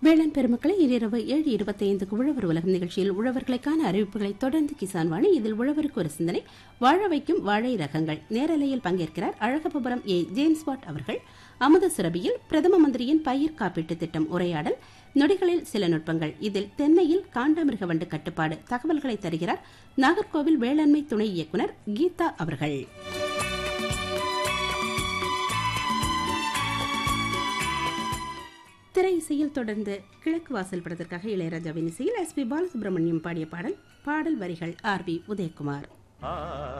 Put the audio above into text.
வேளாண் பெருமக்களை இன்றிரவு ஏழு இருபத்தைந்துக்கு உழவர் உலகம் நிகழ்ச்சியில் உழவர்களுக்கான அறிவிப்புகளை தொடர்ந்து கிசான் வாணி இதில் உழவருக்கு ஒரு சிந்தனை வாழ வைக்கும் வாழை ரகங்கள் நேரலையில் பங்கேற்கிறார் அழகபுரம் ஏ ஜேம்ஸ் வாட் அவர்கள் அமுத சுரபியில் பிரதம மந்திரியின் பயிர் காப்பீட்டு திட்டம் உரையாடல் நொடிகளில் சில நுட்பங்கள் இதில் தென்னையில் காண்டாமிருக வண்டு கட்டுப்பாடு தகவல்களை தருகிறார் நாகர்கோவில் வேளாண்மை துணை இயக்குனர் கீதா அவர்கள் திரை இசையில் தொடர்ந்து கிழக்கு வாசல் படத்திற்காக இளையராஜாவின் இசையில் எஸ் பி பாலசுப்ரமணியம் பாடிய பாடல் பாடல் வரிகள் ஆர் பி உதயகுமார்